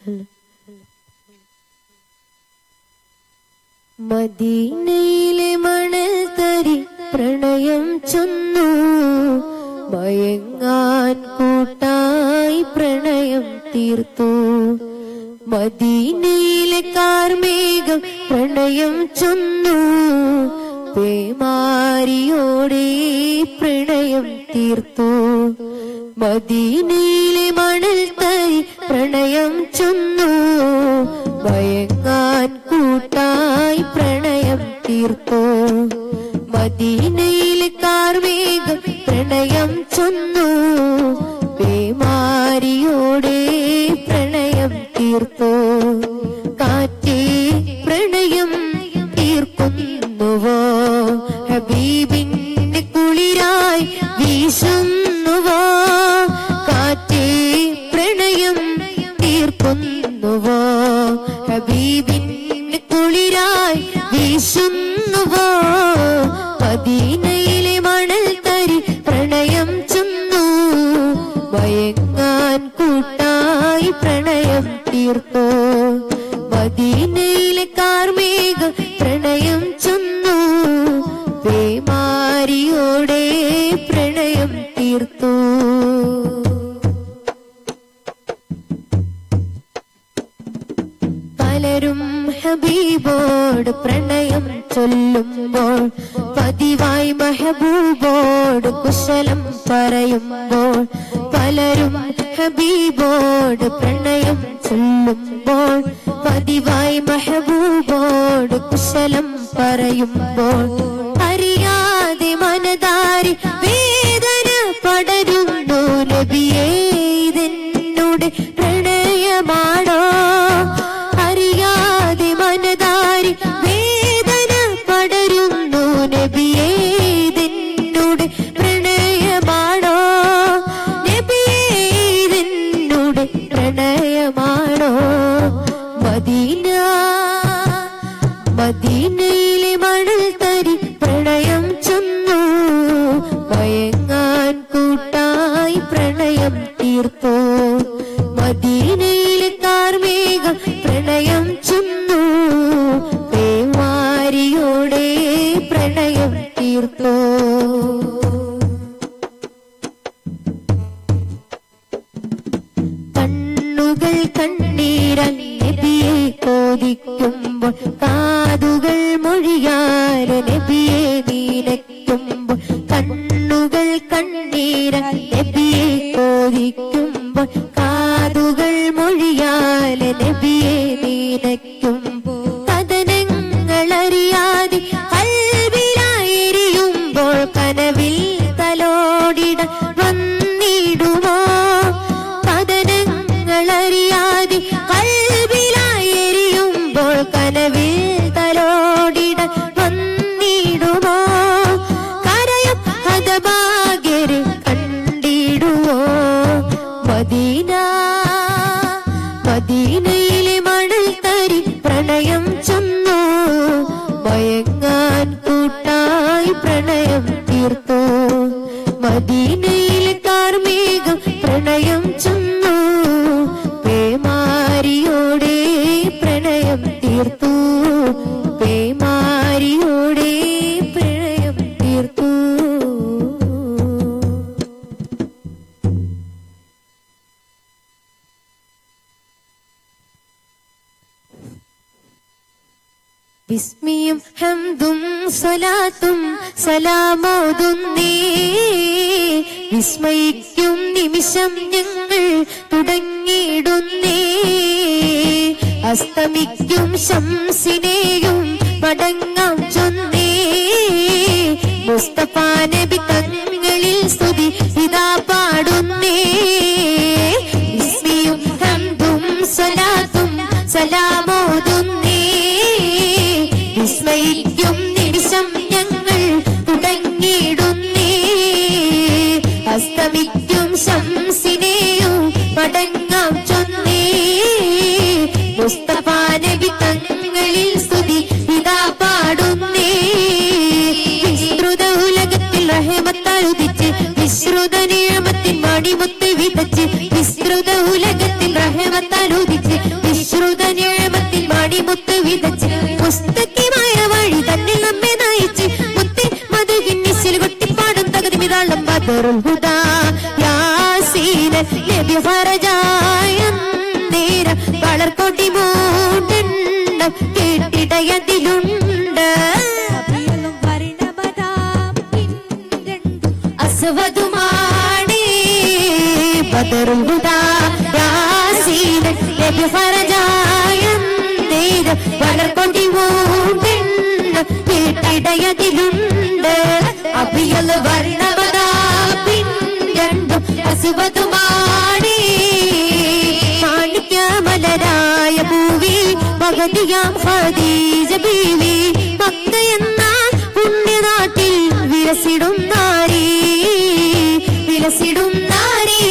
മദീനയിലെ മണൽ തരി പ്രണയം ചൊന്നു മയങ്ങാൻ കൂട്ടായി പ്രണയം തീർത്തു മദീനയിലെ കാർമേഘം പ്രണയം ചൊന്നു പേമാരിയോടെ പ്രണയം തീർത്തു മദീനയിലെ മണൽ തരി പ്രണയം ചൊന്നു മയങ്ങാൻ കൂട്ടായി പ്രണയം തീർത്തു മദീനയിലെ കാർമേഘം പ്രണയം ചൊന്നു പേമാരിയോടെ പ്രണയം തീർത്തു കാറ്റേ പ്രണയം തീർക്കുന്നുവോ ഹബീബിന്റെ കുളിരായി വീശുന്നുവോ കാറ്റേ പ്രണയം തീർക്കുന്നുവോ ഹബീബിന്റെ കുളിരായി വീശുന്നുവോ മദീനയിലെ മണൽ തരി പ്രണയം ചൊന്നു മയങ്ങാൻ കൂട്ടായി പ്രണയം തീർത്തു മദീനയിലെ കാർമേഘ പ്രണയം ചൊന്നു പേമാരിയോടെ പ്രണയം തീർത്തു പലരും ഹബീബോട് പ്രണയം ചൊല്ലുമ്പോൾ പതിവായി മെഹബൂബോട് കുശലം പറയുമ്പോൾ പലരും ഹബീബോട് പ്രണയം ചൊല്ലുമ്പോൾ പതിവായി മെഹബൂബോട് കുശലം പറയുമ്പോൾ അറിയാതെ മനതാരി വേദന പടരുന്നു നബിയേ ഇതെന്നുടെ പ്രണയമാണോ അറിയാതെ മനതാരി വേദന പടരുന്നു നബിയേ ഇതെന്നുടെ പ്രണയമാണോ നബിയേ ഇതെന്നുടെ പ്രണയമാണോ മദീന മദീനയിലെ മണൽ തരി പ്രണയം ചൊന്നു മയങ്ങാൻ കൂട്ടായി പ്രണയം തീർത്തു മദീനയിലെ കാർമേഘ പ്രണയം ചൊന്നു പേമാരിയോടെ പ്രണയം തീർത്തു കണ്ണുകൾ കണ്ണീരൻ നബിയെ കോതിക്കുമ്പോൾ കാതുകൾ മൊഴിയാല് നബിയെ നീനയ്ക്കുമ്പോൾ കണ്ണുകൾ കണ്ണീരൻ നബിയെ കോതിക്കുമ്പോൾ കാതുകൾ മൊഴിയാല് നബിയെ നീനയ്ക്കുമ്പോൾ കഥനങ്ങളറിയാതെ കൽവിലായിരിയുമ്പോൾ കനവിൽ തലോടിട വന്നിടുമോ കഥനങ്ങളറിയാതെ കൽവിലായിരിയുമ്പോൾ കനവിൽ തലോടിട വന്നിടുമോ കരയും ഹതഭാഗ്യര് കണ്ടിടുവോ മദീന മദീനയിലെ മണൽ തരി പ്രണയം ചൊന്നു മയങ്ങാൻ കൂട്ടായി പ്രണയം തീർത്തു മദീനയിലെ കാർമേഘം പ്രണയം ചൊന്നു പേമാരിയോടെ പ്രണയം തീർത്തു പേമാരിയോടെ പ്രണയം തീർത്തു വിസ്മിയും ഹംദും സ്വലാത്തും സലാമോതുന്നേ വിസ്മയിക്കും നിമിഷം ഞങ്ങൾ തുടങ്ങിയിടുന്നേ അസ്തമിക്കും ശംസിനെയും മടങ്ങാം ചൊന്നേ മുസ്തഫ നബി തങ്ങളിൽ സ്തുതി ഇതാ പാടുന്നേ വിസ്മിയും ഹംദും സ്വലാത്തും സലാമോതുന്നേ വിസ്മയിക്കും നിമിഷം ഞങ്ങൾ തുടങ്ങിയിടുന്നേ അസ്തമിക്കും ശംസിനെയും മടങ്ങാം ചൊന്നേ മുസ്തഫ നബി തങ്ങളിൽ സ്തുതി ഇതാ പാടുന്നേ വിസ്തൃത ഉലകത്തിൽ റഹമത്താൽ ഉദിച്ച് വിശ്രുത നിയമത്തിൻ മണിമുത്ത് വിതച്ച് വിസ്തൃത ഉലകത്തിൽ റഹമത്താൽ ഉദിച്ച് ബദറുൽ ഹുദാ യാസീൻ നബി ഫറജായ നേരം വളർക്കൊടി മൂണ്ടുണ്ടം കേട്ടിടയതിലുണ്ട് അഭിയലും വർണ്ണമതാം പിൻരണ്ടും അസ്വദുമാണി ബദറുൽ ഹുദാ യാസീൻ നബി ഫറജായ നേരം വളർക്കൊടി മൂണ്ടുണ്ടം കേട്ടിടയതിലുണ്ട് അഭിയൽ വർണ്ണമതാ പിൻരണ്ടും അസുവതുമാണി മാണിക്യമലരായ പൂവി മകതിയാം ഖദീജ ബീവി മക്ക എന്ന പുണ്യനാട്ടിൽ വിലസിടും നാരി വിലസിടും നാരി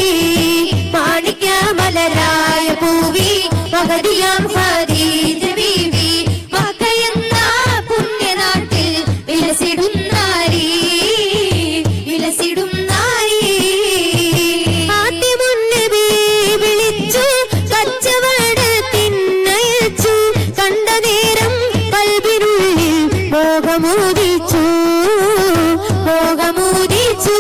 മാണിക്യമലരായ പൂവി മകതിയാം ഖദീജ ബീവി മക്ക എന്ന പുണ്യനാട്ടിൽ വിലസിടും നാരി വിലസിടും നാരി ആദ്യമുന്നബി വിളിച്ചു കച്ചവടത്തിനയച്ചു കണ്ട നേരം കൽബിനുള്ളിൽ മോഹമോദിച്ചു മോഹമോദിച്ചു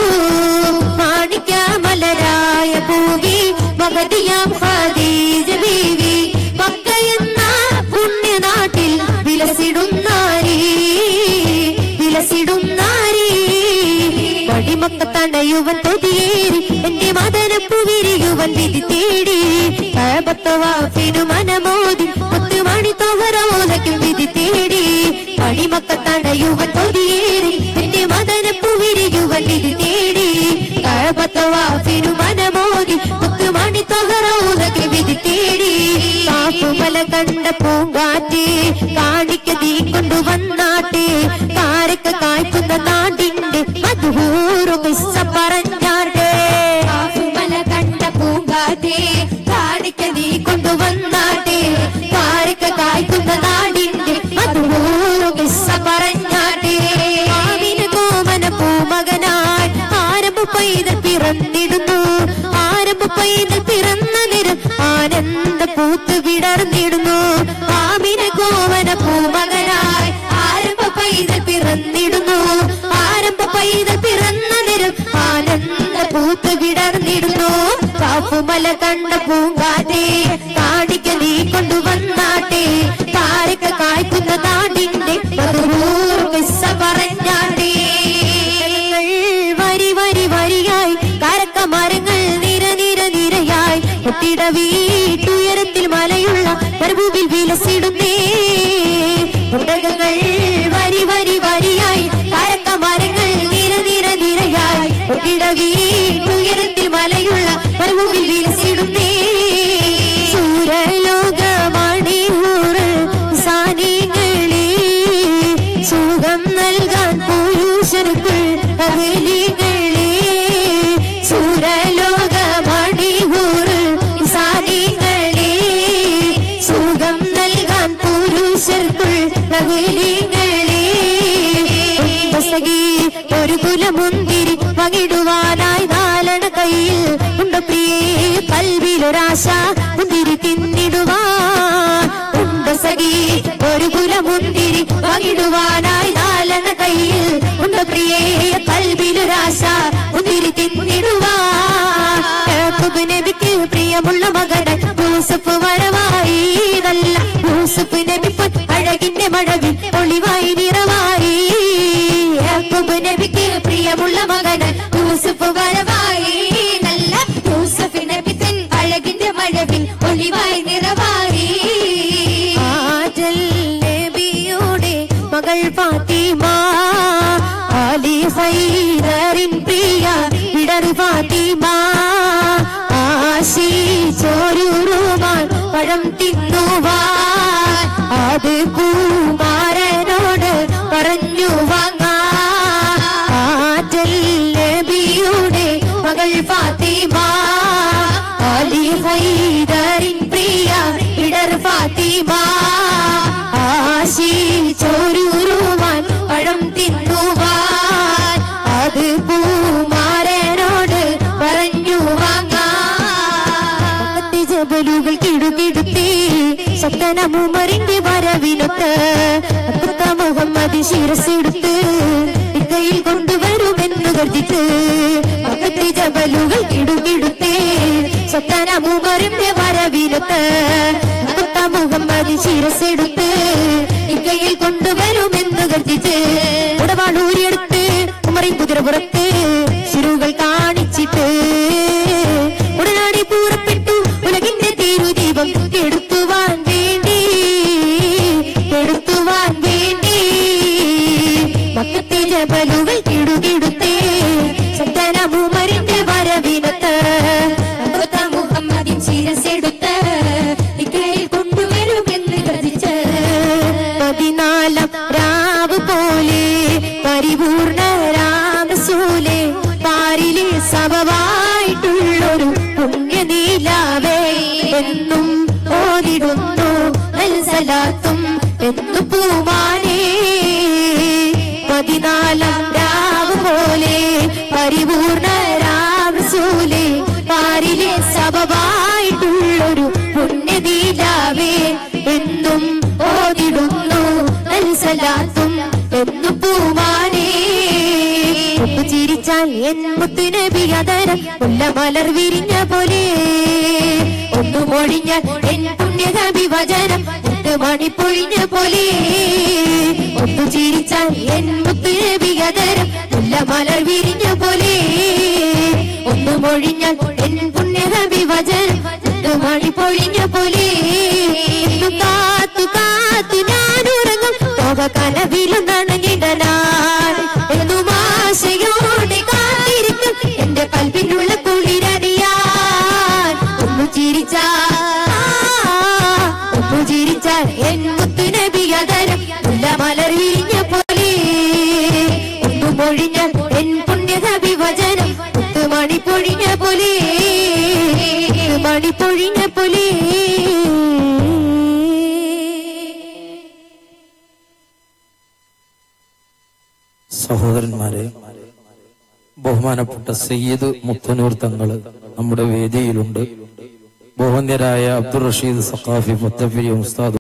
മാണിക്യമലരായ ഭൂമി മകതിയാം ഖദീജ ബീവി മക്ക എന്ന പുണ്യനാട്ടിൽ വിലസിടും നാരി വിലസിടും നാരി വടിമക്ക തടയുവൻ തൊതിയേറി എന്റെ മദനപ്പു വിരിയുവൻ വിധി തേടി കഴപത്തവാഫിനു മനമോദി മുത്തുമണി തോഹരോലയ്ക്കും വിധി തേടി വടിമക്ക തടയുവൻ തൊതിയേറി എന്റെ മദനപ്പു വിരിയുവൻ വിധി തേടി കഴപത്തവാഫിനു മനമോദി മുത്തുമണി തോഹരോലയ്ക്കും വിധി തേടി കാപ്പുമല കണ്ട പൂങ്കാറ്റ് കാണിക്ക നീ കൊണ്ടുവന്നാട്ടെ കാരക്ക കായ്ക്കുന്ന നാടിന്റെ മധുഹൂറു കിസ്സ പറഞ്ഞാട്ടെ കാഫുമല കണ്ട പൂങ്കാറ്റേ കാണിക്ക നീ കൊണ്ടുവന്നാട്ടെ കാരക്ക കായ്ക്കുന്ന നാടിന്റെ മധുഹൂറു കിസ്സ പറഞ്ഞാട്ടെ ആവിന കോമന പൂമകനായി ആരംഭ പൈതൽ പിറന്നിടുന്നു ആരംഭ പൈതൽ പിറന്ന നിരം ആനന്ദ പൂത്ത് വിടർന്നിടുന്നു ആമിന കോവന പൂമകനായി ആരംഭ പൈതൽ പിറന്നിടുന്നു ആരംഭ പൈതൽ പിറന്ന നിരം ആനന്ദ പൂത്ത് വിടർന്നിടുന്നു കാപ്പുമല കണ്ട പൂങ്കാറ്റെ കാണിക്ക നീ കൊണ്ടുവന്നാട്ടെ താരക്ക കായ്ക്കുന്ന നാടിന്റെ മധുരൂർ കിസ്സ പറഞ്ഞാട്ടെ വരി വരി വരിയായി കരക്ക മരങ്ങൾ നിര നിര നിരയായി ഒട്ടിട വീട്ടുയരത്തിൽ മലയുള്ള മരുഭൂമിൽ വിലസിടുന്നേ ഒട്ടകങ്ങൾ വരി വരി വരിയായി കരക്ക മരങ്ങൾ നിര നിര നിരയായി ഒട്ടിട വീട്ടുയരത്തിൽ മലയുള്ള മരുഭൂമിൽ വിലസിടുന്നേ സൂര്യലോകമണി ഊറ് സാനികളെ സുഖം നൽകാൻ പുരുഷർക്കുൾ അകലികളെ സൂര്യലോകമണി ഊറ് സാനികളെ സുഖം നൽകാൻ പുരുഷർക്കുൾ അകലികളെ സഖി ഒരു കുലമുന്തിരി പങ്കിടുവാനായി നാലണ കയ്യിൽ ഉണ്ട് പ്രിയേ കൽവിലൊരാശ മുന്തിരി തിന്നിടുവാൻ ഉണ്ട് സഖി ഒരു കുലമുന്തിരി പങ്കിടുവാനായി നാലണ കയ്യിൽ ഉണ്ട് പ്രിയേ കൽവിലൊരാശ മുന്തിരി തിന്നിടുവാൻ യാക്കൂബ് നബിക്ക് പ്രിയമുള്ള മകൻ യൂസഫ് വരവായി നല്ല യൂസഫ് നബി പൊൻ അഴകിന്റെ മഴവിൽ ഒളിവായി നിറവായി യാക്കൂബ് നബിക്ക് പ്രിയമുള്ള മകൻ യൂസഫ് വരവായി നല്ല യൂസഫ് നബി തൻ അഴകിന്റെ മഴവിൽ ഒളിവായി നിറവായി ആജൽ നബിയുടെ മകൾ ഫാത്തിമ ആലി ഹൈദറിൻ പ്രിയ ഇടർ ഫാത്തിമ ആശി ചോരുമാൻ പഴം തിന്നുവാൻ അത് കുമാരനോട് പറഞ്ഞു വാങ്ങാൻ ആജൽ നബിയുടെ മകൾ ഫാത്തിമ അലി ഹൈദറിൻ പ്രിയ ഇടർ ഫാത്തിമ ആശി ചോരുരുവാൻ പഴം തിന്നുവാൻ അത് പൂമാരനോട് പറഞ്ഞു വാങ്ങാൻ ജബലുകൾ കിടുകിടുത്തി സത്തനമുമറിന്റെ വരവിനൊത്ത് അത്തുക്ക മുഹമ്മദ് ശിരസെടുത്ത് ഇക്കയിൽ കൊണ്ടുവരുമെന്നു ഗർജിച്ച് മകത്തി ജബലുകൾ കിടുകിടുത്തേ സത്തന മൂമറിന്റെ വരവിലത്ത് മുത്ത മുഹമ്മദ് ശിരസെടുത്ത് ഇക്കയിൽ കൊണ്ടുവരുമെന്ന് ഗർജിച്ച് ഉടവാളൂരിയെടുത്ത് ഉമറി കുതിരപുറത്ത് ശിരുകൾ കാണിച്ചിട്ട് ഉടനാടി പൂറപ്പെട്ടു ഉലകിന്റെ തിരുദീപം കെടുത്തുവാൻ വേണ്ടി കെടുത്തുവാൻ വേണ്ടി മക്കത്തെ ജബലുകൾ കിടുകിടുത്തേ സത്തന മൂമറിന്റെ വരവിനത്ത് മുത്ത മുഹമ്മദിൻ ശിരസെടുത്ത് ഇക്കയിൽ കൊണ്ടുവരുമെന്ന് ഗർജിച്ച് പതിനാലാം രാവ് പോലെ പരിപൂർണ രാമസൂലെ പാരിലെ സമവായിട്ടുള്ളൊരു പുണ്യനീലാവേ എന്നും ഓതിടുന്നു നൽസലാത്തും എന്നു പൂമാനേ പതിനാലാം രാവ് പോലെ പരിപൂർണ രാമസൂലെ പാരിലെ സമവായിട്ടുള്ളൊരു പുണ്യനീലാവേ എന്നും ഓതിടുന്നു നൽസലാത്തും എന്നു പൂമാനേ ഒന്നു ചിരിച്ചാൽ എൻ മുത്തുനബി അതരം ഉള്ള മലർ വിരിഞ്ഞ പോലെ ഒന്നു മൊഴിഞ്ഞാൽ എൻ പുണ്യനബി വചനം മുത്ത് മണി പൊഴിഞ്ഞ പോലെ ഒന്നു ചിരിച്ചാൽ എൻ മുത്തുനബി അതരം ഉള്ള മലർ വിരിഞ്ഞ പോലെ ഒന്നു മൊഴിഞ്ഞാൽ എൻ പുണ്യനബി വചനം മുത്ത് മണി പൊഴിഞ്ഞ പോലെ ഇന്നു കാത്തു കാത്തു ഞാൻ ഉറങ്ങും ലോക കനവിലും നനഞ്ഞിടനാൾ എന്നും ആശയോടെ കാത്തിരിക്കും എന്റെ പൽപ്പിനുള്ള കുളിരണിയാൻ ഒന്നു ചിരിച്ചാ ഒന്നു ചിരിച്ചാൽ എൻ മുത്തുനബി അതരം ഉള്ള മലർ വിരിഞ്ഞ പോലെ ഒന്നു പൊഴിഞ്ഞാൽ എൻ പുണ്യനബി വചനം മുത്ത് മണി പൊഴിഞ്ഞ പോലെ മണി പൊഴിഞ്ഞ പോലെ സഹോദരന്മാരെ ബഹുമാനപ്പെട്ട സയ്യിദ് മുത്തനൂർ തങ്ങള് നമ്മുടെ വേദിയിലുണ്ട് ബഹുന്യരായ അബ്ദുൾ റഷീദ് സഖാഫി മുത്തഫി ഉസ്താദ്